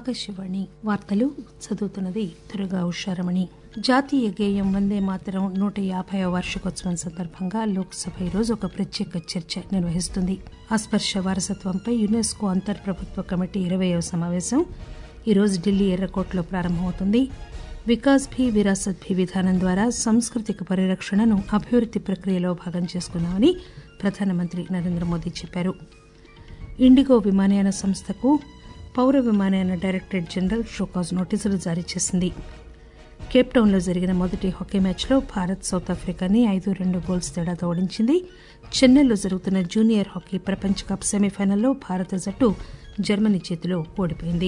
ఆకాశవాణి వార్తలు చదువుతున్నది దుర్గా ఉషారమణి జాతీయ గేయం వందే మాతరం నూట యాభైవ వార్షికోత్సవం సందర్భంగా లోక్సభ ఈరోజు ఒక ప్రత్యేక చర్చ నిర్వహిస్తుంది అస్పర్శ వారసత్వంపై యునెస్కో అంతర్ప్రభుత్వ కమిటీ ఇరవయవ సమావేశం ఈరోజు ఢిల్లీ ఎర్రకోటలో ప్రారంభమవుతుంది వికాస్ భీ విరాసత్ భీ విధానం ద్వారా సాంస్కృతిక పరిరక్షణను అభివృద్ది ప్రక్రియలో భాగం చేసుకున్నామని ప్రధానమంత్రి నరేంద్ర మోదీ చెప్పారు ఇండిగో విమానయాన సంస్థకు పౌర విమానయాన డైరెక్టరేట్ జనరల్ షోకాజ్ నోటీసులు జారీ చేసింది కేప్టౌన్లో జరిగిన మొదటి హాకీ మ్యాచ్లో భారత్ సౌత్ ఆఫ్రికాని ఐదు రెండు గోల్స్ తేడాతో ఓడించింది చెన్నైలో జరుగుతున్న జూనియర్ హాకీ ప్రపంచ కప్ సెమీఫైనల్లో భారత జట్టు జర్మనీ చేతిలో ఓడిపోయింది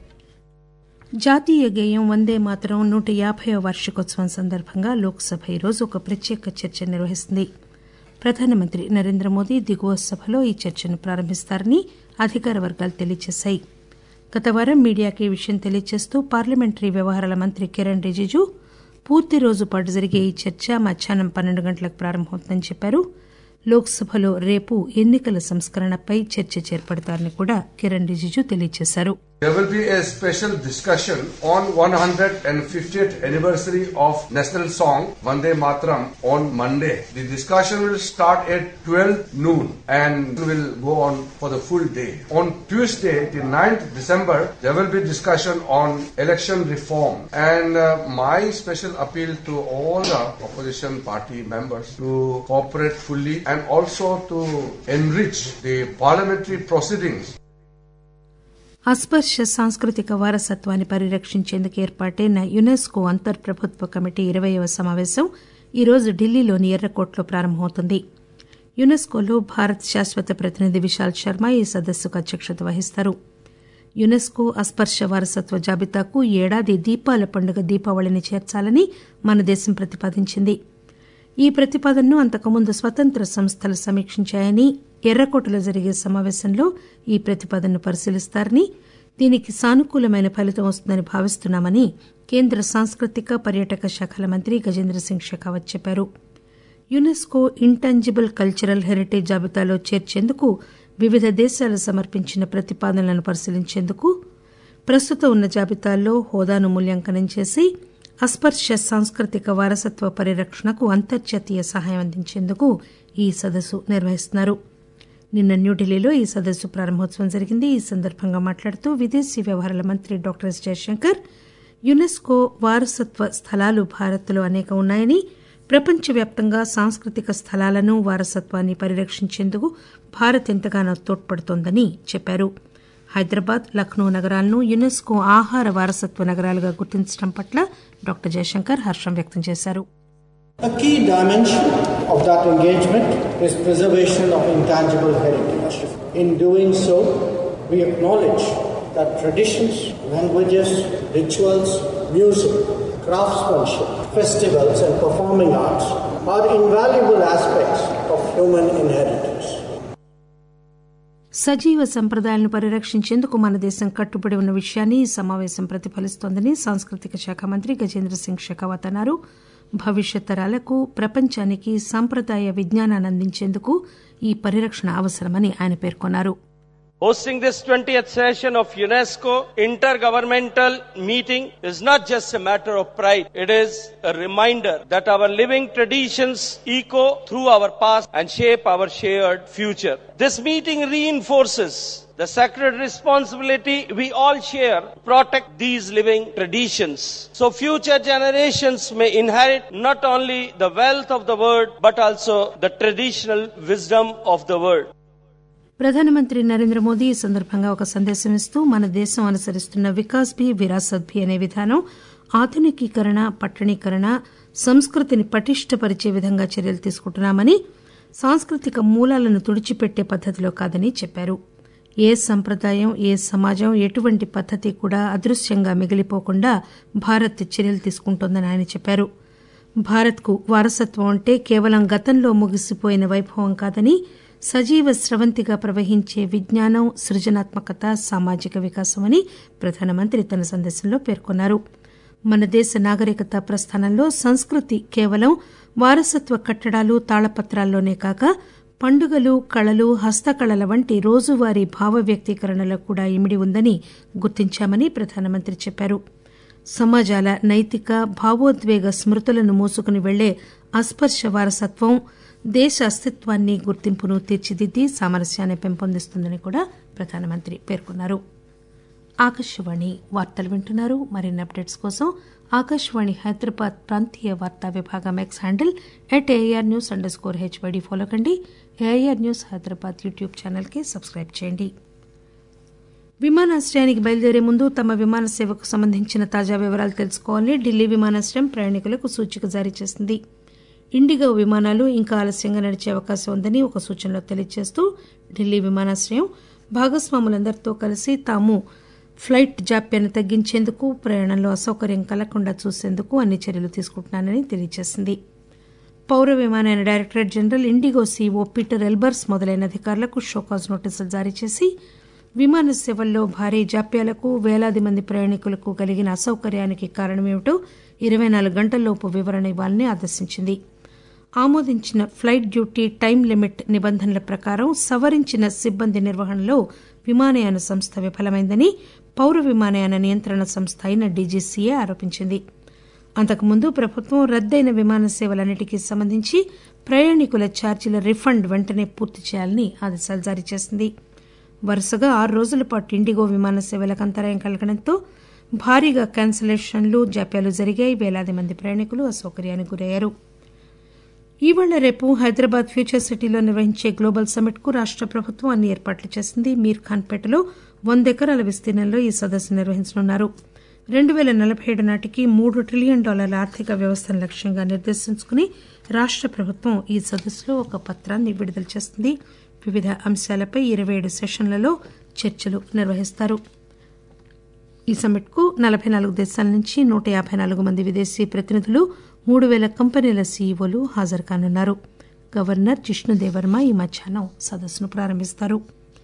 జాతీయ గేయం వందే మాతరం నూట యాభైవ వార్షికోత్సవం సందర్భంగా లోక్సభ ఈరోజు ఒక ప్రత్యేక చర్చ నిర్వహిస్తుంది ప్రధానమంత్రి నరేంద్ర మోదీ దిగువ సభలో ఈ చర్చను ప్రారంభిస్తారని అధికార వర్గాలు తెలియజేశాయి గత వారం మీడియాకి ఈ విషయం తెలియజేస్తూ పార్లమెంటరీ వ్యవహారాల మంత్రి కిరణ్ రిజిజు పూర్తి రోజు పాటు జరిగే ఈ చర్చ మధ్యాహ్నం పన్నెండు గంటలకు ప్రారంభమవుతుందని చెప్పారు లోక్సభలో రేపు ఎన్నికల సంస్కరణపై చర్చ చేపడతారని కూడా కిరణ్ రిజిజు తెలియజేశారు There will be a special discussion on 150th anniversary of national song Vande Mataram on Monday. The discussion will start at 12 noon and will go on for the full day. On Tuesday, the 9th December, there will be discussion on election reform. And uh, my special appeal to all the opposition party members to cooperate fully and also to enrich the parliamentary proceedings అస్పర్శ సాంస్కృతిక వారసత్వాన్ని పరిరక్షించేందుకు ఏర్పాటైన UNESCO అంతర్ప్రభుత్వ committee ఇరవయవ సమావేశం ఈరోజు ఢిల్లీలోని ఎర్రకోటలో ప్రారంభమవుతుంది యునెస్కోలో భారత్ శాశ్వత ప్రతినిధి విశాల్ శర్మ ఈ సదస్సుకు అధ్యక్షత వహిస్తారు యునెస్కో అస్పర్శ వారసత్వ జాబితాకు ఈ ఏడాది దీపాల పండుగ దీపావళిని చేర్చాలని మన దేశం ప్రతిపాదించింది ఈ ప్రతిపాదనను అంతకుముందు స్వతంత్ర సంస్థలు సమీక్షించాయని ఎర్రకోటలో జరిగే సమావేశంలో ఈ ప్రతిపాదనను పరిశీలిస్తారని దీనికి సానుకూలమైన ఫలితం వస్తుందని భావిస్తున్నామని కేంద్ర సాంస్కృతిక పర్యాటక శాఖల మంత్రి గజేంద్ర సింగ్ షెకావత్ చెప్పారు యునెస్కో ఇంటాంజిబుల్ కల్చరల్ హెరిటేజ్ జాబితాలో చేర్చేందుకు వివిధ దేశాలు సమర్పించిన ప్రతిపాదనలను పరిశీలించేందుకు ప్రస్తుతం ఉన్న జాబితాల్లో హోదాను మూల్యాంకనం చేసి అస్పర్శ సాంస్కృతిక వారసత్వ పరిరక్షణకు అంతర్జాతీయ సహాయం అందించేందుకు ఈ సదస్సు నిర్వహిస్తున్నారు నిన్న న్యూఢిల్లీలో ఈ సదస్సు ప్రారంభోత్సవం జరిగింది ఈ సందర్భంగా మాట్లాడుతూ విదేశీ వ్యవహారాల మంత్రి డాక్టర్ ఎస్ జయశంకర్ యునెస్కో వారసత్వ స్థలాలు భారత్లో అనేక ఉన్నాయని ప్రపంచవ్యాప్తంగా సాంస్కృతిక స్థలాలను వారసత్వాన్ని పరిరక్షించేందుకు భారత్ ఎంతగానో తోడ్పడుతోందని చెప్పారు హైదరాబాద్ లక్నో నగరాలను యునెస్కో ఆహార వారసత్వ నగరాలుగా గుర్తించడం పట్ల డాక్టర్ జయశంకర్ హర్షం వ్యక్తం చేశారు A key dimension of that engagement is preservation of intangible heritage. In doing so, we acknowledge that traditions, languages, rituals, music, craftsmanship, festivals, and performing arts are invaluable aspects of human inheritance. సజీవ సంప్రదాయాలను పరిరక్షించేందుకు మన దేశం కట్టుబడి ఉన్న విషయాన్ని ఈ సమావేశం ప్రతిఫలిస్తోందని సాంస్కృతిక శాఖ మంత్రి గజేంద్ర సింగ్ షెకావత్ అన్నారు భవిష్యత్ తరాలకు ప్రపంచానికి సాంప్రదాయ విజ్ఞానాన్ని అందించేందుకు ఈ పరిరక్షణ అవసరమని ఆయన పేర్కొన్నారు Hosting this 20th session of UNESCO intergovernmental meeting is not just a matter of pride. It is a reminder that our living traditions echo through our past and shape our shared future. This meeting reinforces the sacred responsibility we all share to protect these living traditions. So future generations may inherit not only the wealth of the world, but also the traditional wisdom of the world. ప్రధానమంత్రి నరేంద్ర మోదీ ఈ సందర్భంగా ఒక సందేశం ఇస్తూ మన దేశం అనుసరిస్తున్న వికాస్ భీ విరాసత్ భీ అనే విధానం ఆధునికీకరణ పట్టణీకరణ సంస్కృతిని పటిష్టపరిచే విధంగా చర్యలు తీసుకుంటున్నామని సాంస్కృతిక మూలాలను తుడిచిపెట్టే పద్దతిలో కాదని చెప్పారు ఏ సంప్రదాయం ఏ సమాజం ఎటువంటి పద్దతి కూడా అదృశ్యంగా మిగిలిపోకుండా భారత్ చర్యలు తీసుకుంటోందని ఆయన చెప్పారు భారత్కు వారసత్వం అంటే కేవలం గతంలో ముగిసిపోయిన వైభవం కాదని సజీవ స్రవంతిగా ప్రవహించే విజ్ఞానం సృజనాత్మకత సామాజిక వికాసం అని ప్రధానమంత్రి తన సందేశంలో పేర్కొన్నారు మన దేశ నాగరికత ప్రస్థానంలో సంస్కృతి కేవలం వారసత్వ కట్టడాలు తాళపత్రాల్లోనే కాక పండుగలు కళలు హస్తకళల వంటి రోజువారీ భావ వ్యక్తీకరణలో కూడా ఇమిడి ఉందని గుర్తించామని ప్రధానమంత్రి చెప్పారు సమాజాల నైతిక భావోద్వేగ స్మృతులను మోసుకుని వెళ్లే అస్పర్శ వారసత్వం దేశ అస్తిత్వాన్ని గుర్తింపును తీర్చిదిద్ది సామరస్యాన్ని పెంపొందిస్తుందని కూడా ప్రధానమంత్రి పేర్కొన్నారు ఆకాశవాణి వార్తలు వింటున్నారు మరిన్ని అప్డేట్స్ కోసం ఆకాశవాణి హైదరాబాద్ ప్రాంతీయ వార్తా విభాగం X handle at AIR news under score HYD follow కండి ఏఆర్ న్యూస్ హైదరాబాద్ యూట్యూబ్ ఛానల్కి సబ్స్క్రైబ్ చేయండి విమానాశ్రయానికి బయలుదేరే ముందు తమ విమాన సేవకు సంబంధించిన తాజా వివరాలు తెలుసుకోవాలని ఢిల్లీ విమానాశ్రయం ప్రయాణికులకు సూచిక జారీ చేసింది ఇండిగో విమానాలు ఇంకా ఆలస్యంగా నడిచే అవకాశం ఉందని ఒక సూచనలో తెలియజేస్తూ ఢిల్లీ విమానాశ్రయం భాగస్వాములందరితో కలిసి తాము ఫ్లైట్ జాప్యాన్ని తగ్గించేందుకు ప్రయాణంలో అసౌకర్యం కలగకుండా చూసేందుకు అన్ని చర్యలు తీసుకుంటున్నానని తెలియజేసింది పౌర విమానయాన directorate general IndiGo CEO Peter Elbers మొదలైన అధికారులకు షోకాజ్ నోటీసులు జారీ చేసి విమాన సేవల్లో భారీ జాప్యాలకు వేలాది మంది ప్రయాణికులకు కలిగిన అసౌకర్యానికి కారణమేమిటో ఇరవై నాలుగు గంటల్లోపు వివరణ ఇవ్వాలని ఆదేశించింది ఆమోదించిన ఫ్లైట్ డ్యూటీ టైం లిమిట్ నిబంధనల ప్రకారం సవరించిన సిబ్బంది నిర్వహణలో విమానయాన సంస్థ విఫలమైందని పౌర విమానయాన నియంత్రణ సంస్థ అయిన డీజీసీఏ ఆరోపించింది అంతకుముందు ప్రభుత్వం రద్దయిన విమాన సేవలన్నిటికీ సంబంధించి ప్రయాణికుల ఛార్జీల రిఫండ్ వెంటనే పూర్తి చేయాలని ఆదేశాలు జారీ చేసింది వరుసగా ఆరు రోజుల పాటు ఇండిగో విమాన సేవలకు అంతరాయం కలగడంతో భారీగా క్యాన్సిలేషన్లు జాప్యాలు జరిగాయి వేలాది మంది ప్రయాణికులు అసౌకర్యానికి గురయ్యారు ఈవేళ రేపు హైదరాబాద్ ఫ్యూచర్ సిటీలో నిర్వహించే గ్లోబల్ సమ్మిట్ కు రాష్ట ప్రభుత్వం అన్ని ఏర్పాట్లు చేసింది మీర్ ఖాన్పేటలో వంద ఎకరాల విస్తీర్ణంలో ఈ సదస్సు నిర్వహించనున్నారు రెండు పేల నలభై ఏడు నాటికి మూడు ట్రిలియన్ డాలర్ల ఆర్థిక వ్యవస్థను లక్ష్యంగా నిర్దేశించుకుని రాష్ట ప్రభుత్వం ఈ సదస్సులో ఒక పత్రాన్ని విడుదల చేస్తుంది వివిధ అంశాలపై ఇరవై ఏడు సెషన్లలో చర్చలు నిర్వహిస్తారు ఈ సమ్మిట్ కు నలభై నాలుగు దేశాల నుంచి నూట యాబై నాలుగు మంది విదేశీ ప్రతినిధులు మూడు పేల కంపెనీల సీఈఓలు హాజరు కానున్నారు గవర్నర్ జిష్ణుదేవర్మ ఈ మధ్యాహ్నం సదస్సును ప్రారంభిస్తారు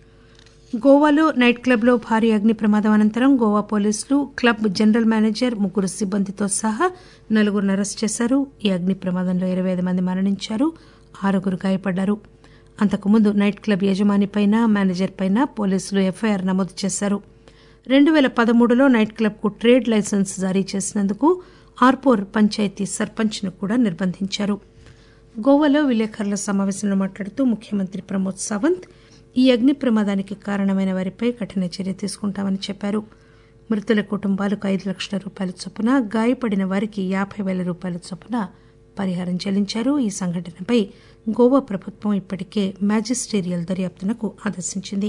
గోవాలో నైట్ క్లబ్లో భారీ అగ్ని ప్రమాదం అనంతరం గోవా పోలీసులు క్లబ్ జనరల్ మేనేజర్ ముగ్గురు సిబ్బందితో సహా నలుగురిని అరెస్ట్ చేశారు ఈ అగ్ని ప్రమాదంలో ఇరవై ఐదు మంది మరణించారు ఆరుగురు గాయపడ్డారు అంతకుముందు నైట్ క్లబ్ యజమానిపైన మేనేజర్పైన పోలీసులు ఎఫ్ఐఆర్ నమోదు చేశారు రెండు పేల పదమూడులో నైట్ క్లబ్కు ట్రేడ్ లైసెన్స్ జారీ చేసినందుకు ఆర్పోర్ పంచాయతీ సర్పంచ్ను కూడా నిర్బంధించారు గోవాలో విలేకరుల సమావేశంలో మాట్లాడుతూ ముఖ్యమంత్రి ప్రమోద్ సావంత్ ఈ అగ్ని ప్రమాదానికి కారణమైన వారిపై కఠిన చర్య తీసుకుంటామని చెప్పారు మృతుల కుటుంబాలకు ఐదు లక్షల రూపాయల చొప్పున గాయపడిన వారికి యాబై పేల రూపాయల చొప్పున పరిహారం చెల్లించారు ఈ సంఘటనపై గోవా ప్రభుత్వం ఇప్పటికే మ్యాజిస్టీరియల్ దర్యాప్తునకు ఆదేశించింది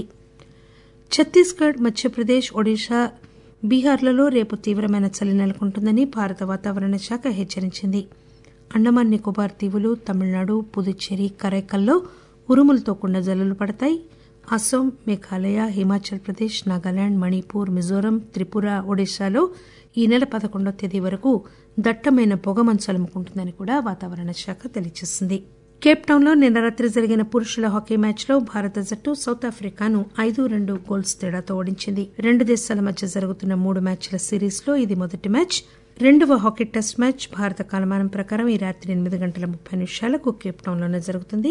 ఛత్తీస్గఢ్ మధ్యప్రదేశ్ ఒడిశా బీహార్లలో రేపు తీవ్రమైన చలి నెలకొంటుందని భారత వాతావరణ శాఖ హెచ్చరించింది అండమాన్ నికోబార్ దీవులు తమిళనాడు పుదుచ్చేరి కరైకల్లో ఉరుములతో కూడిన జల్లులు పడతాయి అస్సోం మేఘాలయ హిమాచల్ ప్రదేశ్ నాగాలాండ్ మణిపూర్ మిజోరం త్రిపుర ఒడిశాలో ఈ నెల పదకొండో తేదీ వరకు దట్టమైన పొగమంచు అలుముకుంటుందని కూడా వాతావరణ శాఖ తెలియజేసింది కేప్ టౌన్ లో నిన్న రాత్రి జరిగిన పురుషుల హాకీ మ్యాచ్ లో భారత జట్టు సౌత్ ఆఫ్రికాను ఐదు రెండు గోల్స్ తేడాతో ఓడించింది రెండు దేశాల మధ్య జరుగుతున్న మూడు మ్యాచ్ల సిరీస్ లో ఇది మొదటి మ్యాచ్ రెండవ హాకీ టెస్ట్ మ్యాచ్ భారత కాలమానం ప్రకారం ఈ రాత్రి ఎనిమిది గంటల ముప్పై నిమిషాలకు కేప్ టౌన్ లోనే జరుగుతుంది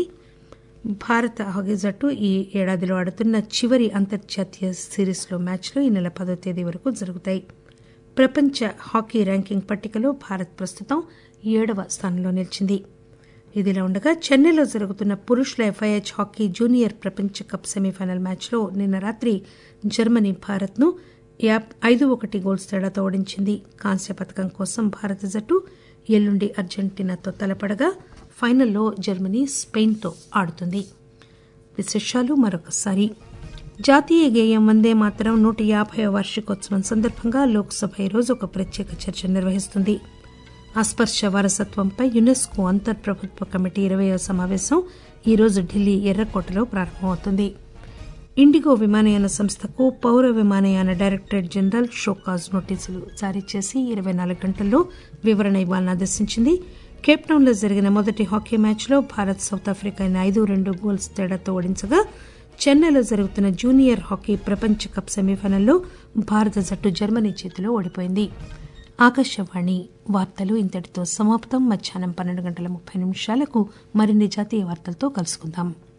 భారత హాకీ జట్టు ఈ ఏడాదిలో ఆడుతున్న చివరి అంతర్జాతీయ సిరీస్లో మ్యాచ్లు ఈ నెల పదో తేదీ వరకు జరుగుతాయి ప్రపంచ హాకీ ర్యాంకింగ్ పట్టికలో భారత్ ప్రస్తుతం ఏడవ స్థానంలో నిలిచింది ఇదిలా ఉండగా చెన్నైలో జరుగుతున్న పురుషుల ఎఫ్ఐహెచ్ హాకీ జూనియర్ ప్రపంచ కప్ సెమీఫైనల్ మ్యాచ్లో నిన్న రాత్రి జర్మనీ భారత్ను ఐదు ఒకటి గోల్స్ తేడాతో ఓడించింది కాంస్య పథకం కోసం భారత జట్టు ఎల్లుండి అర్జెంటీనాతో తలపడగా ఫైనల్లో జర్మనీ స్పెయిన్తో ఆడుతుంది విశేషాలు మరొకసారి జాతీయ గేయం వందే మాత్రం నూట యాభై వార్షికోత్సవం సందర్భంగా లోక్సభ ఈరోజు ఒక ప్రత్యేక చర్చ నిర్వహిస్తుంది అస్పర్శ వారసత్వంపై యునెస్కో అంతర్ప్రభుత్వ కమిటీ ఇరవయో సమావేశం ఈరోజు ఢిల్లీ ఎర్రకోటలో ప్రారంభమవుతుంది ఇండిగో విమానయాన సంస్థకు పౌర విమానయాన డైరెక్టరేట్ జనరల్ షోకాజ్ నోటీసులు జారీ చేసి ఇరవై నాలుగు గంటల్లో వివరణ ఇవ్వాలని ఆదేశించింది కేప్టౌన్ లో జరిగిన మొదటి హాకీ మ్యాచ్లో భారత్ సౌత్ ఆఫ్రికాను ఐదు రెండు గోల్స్ తేడాతో ఓడించగా చెన్నైలో జరుగుతున్న జూనియర్ హాకీ ప్రపంచ కప్ సెమీఫైనల్లో భారత జట్టు జర్మనీ చేతిలో ఓడిపోయింది ఆకాశవాణి వార్తలు ఇంతటితో సమాప్తం మధ్యాహ్నం పన్నెండు గంటల ముప్పై నిమిషాలకు మరిన్ని జాతీయ వార్తలతో కలుసుకుందాం